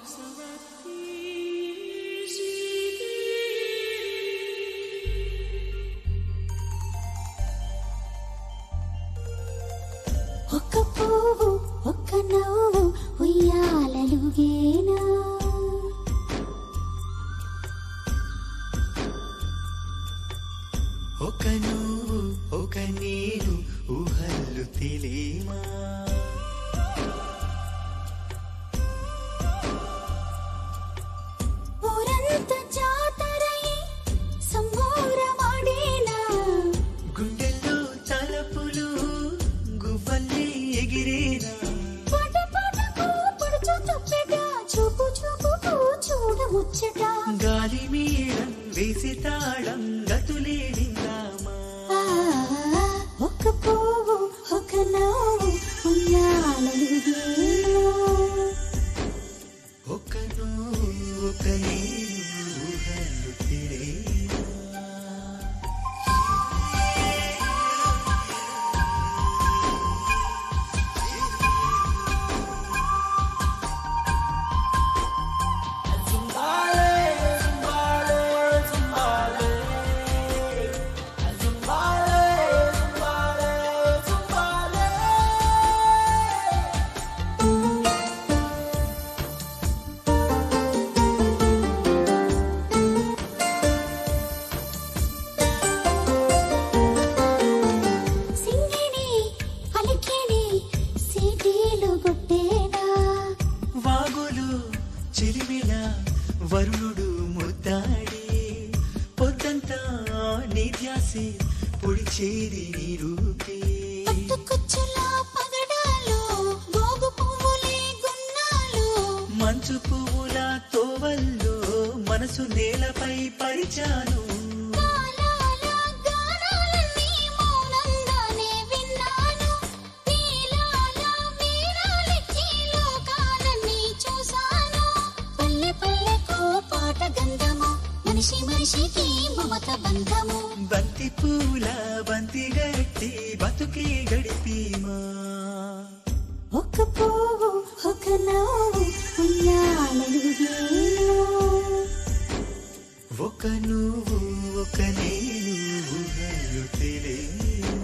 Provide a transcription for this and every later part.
ఒక్క పువ్వు ఒక్క నవ్వు ఉయ్యాలలుగేనా ఒక నువ్వు ఒక నేను ఊహల్లు తెలియమా ఊరంత జాతరై సంబోరమాడేనా గుండెల్లో తలపులు గువ్వల్లే ఎగిరేనా పాట పాటకు పడుచు తప్పెట చూపు చూపుకు చూడముచ్చట గాలి మీరం వేసి తాళం గతులే విందామా ఆ, ఒక్క పువ్వు ఒక నవ్వు ఉయ్యాలలుగేనా ఒక నువ్వు ఒక నేను ఊహల్లు తెలియమా సింగిని అలికిని సీటీలు కొట్టేనా వాగులు చిరిమిన వరుణుడు ముద్దాడి పొద్దంతా నీ ధ్యాసే పొడిచేది నీ రూపే పట్టుకొచ్చుల పగడాలు గోగు పువ్వులే గున్నాలు మంచు పువ్వుల తోవల్లో మనసు నేలపై పరిచాను కాలాల గానాలన్నీ మౌనంగానే విన్నాను నీలాల వీరాలెక్కి లోకాలన్నీ చూశాను పల్లె పల్లెకు పాట గంధము మనిషి మనిషికి మమత బంధము బంతి పూల బంతి గట్టి బతుకే గడిపీమా ఒక పువ్వు ఒక నవ్వు ఉయ్యాలలుగేనా ఒక నువ్వు ఒక నేను ఊహలు తెలియమా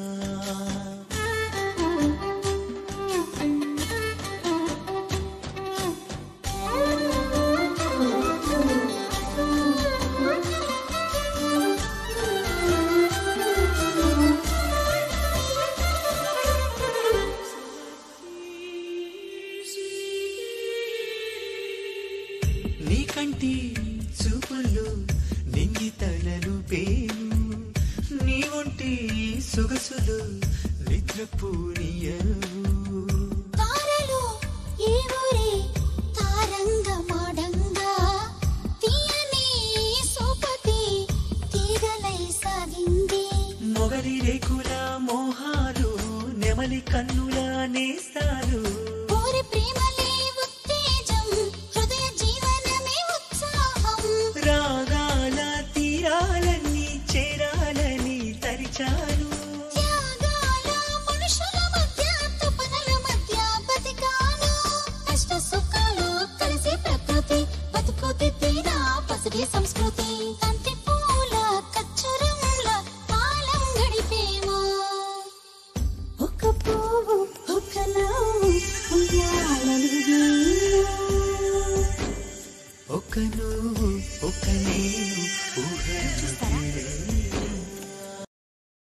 నీ కంటి చూపుల్లో నింగి తలలు పేను నీ ఒంటి సొగసులు నిద్రపూనియవు తారలు ఈ ఊరి తారంగ మాడంగా తీయని సోపతి తీగలై సాగింది మొగలి రేకుల మోహాలు నెమలి కన్నుల నేస్తాలు ఊరి ప్రేమలే ఉత్తేజం హృదయ జీవనమే ఉత్సాహం రాగాల తీరాలన్నీ చేరాలని తరిచాను త్యాగాల మనుషుల మధ్య తుపనల మధ్య బతికాను కష్ట సుఖాలు కలిసి ప్రకృతి బతుకు దిద్దిన పసిడి సంస్కృతి తంతి పూల కచ్చురంల కాలం గడిపేమా ఒక పువ్వు ఒక నవ్వు ఉయ్యాలలుగేనా. ఒక నువ్వు ఒక నేను ఊహలు తెలియమా